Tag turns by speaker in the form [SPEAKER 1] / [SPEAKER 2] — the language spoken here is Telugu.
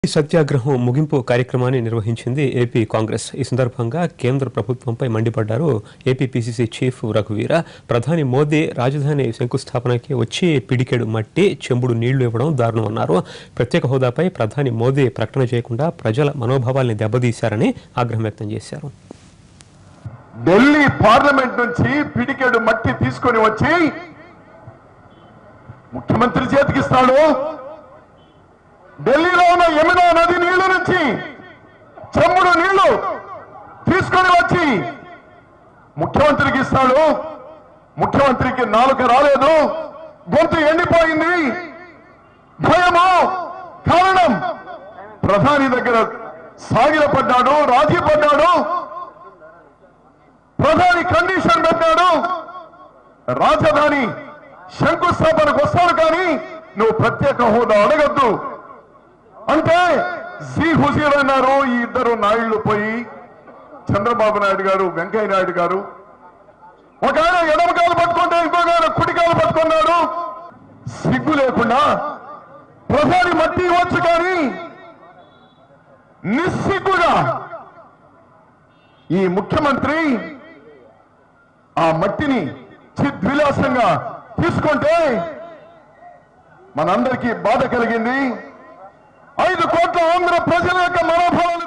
[SPEAKER 1] ఈ సత్యాగ్రహం ముగింపు కార్యక్రమాన్ని నిర్వహించింది ఏపీ కాంగ్రెస్ ఈ సందర్భంగా కేంద్ర ప్రభుత్వంపై మండిపడ్డారు ఏపీ పిసిసి చీఫ్ రఘువీర ప్రధాని మోదీ రాజధాని శంకుస్థాపనకి వచ్చి పిడికెడు మట్టి చెంబుడు నీళ్లు ఇవ్వడం దారుణమన్నారు ప్రత్యేక హోదాపై ప్రధాని మోదీ ప్రకటన చేయకుండా ప్రజల మనోభావాల్ని దెబ్బతీశారని ఆగ్రహం వ్యక్తం చేశారు
[SPEAKER 2] ఢిల్లీ పార్లమెంట్ నుంచి పిడికెడు మట్టి తీసుకొని వచ్చి ముఖ్యమంత్రి చేతికిస్తాడు ఢిల్లీలో ఉన్న యమునా నది నీళ్ల నుంచి చెమ్ముడు నీళ్లు తీసుకొని వచ్చి ముఖ్యమంత్రికి ఇస్తాడు ముఖ్యమంత్రికి నాలుక రాలేదు గొంతు ఎండిపోయింది భయము కారణం ప్రధాని దగ్గర సాగిల పడ్డాడు రాజీ పడ్డాడు ప్రధాని కండిషన్ పెట్టాడు రాజధాని శంకుస్థాపనకు వస్తాడు కానీ నువ్వు ప్రత్యేక హోదా అడగద్దు అంటే జీ హుజీర్ అన్నారు ఈ ఇద్దరు నాయుళ్ళు పోయి చంద్రబాబు నాయుడు గారు వెంకయ్య నాయుడు గారు ఒక ఆయన ఎడమకాలు పట్టుకుంటే ఇంకొక ఆయన కుడికాలు పట్టుకున్నాడు సిగ్గు లేకుండా ప్రధాని మట్టి ఇవ్వచ్చు కానీ నిస్సిగ్గుగా ఈ ముఖ్యమంత్రి ఆ మట్టిని చిద్విలాసంగా తీసుకుంటే మనందరికీ బాధ కలిగింది ఐదు కోట్ల ఆంధ్ర ప్రజల యొక్క మనోభావాలు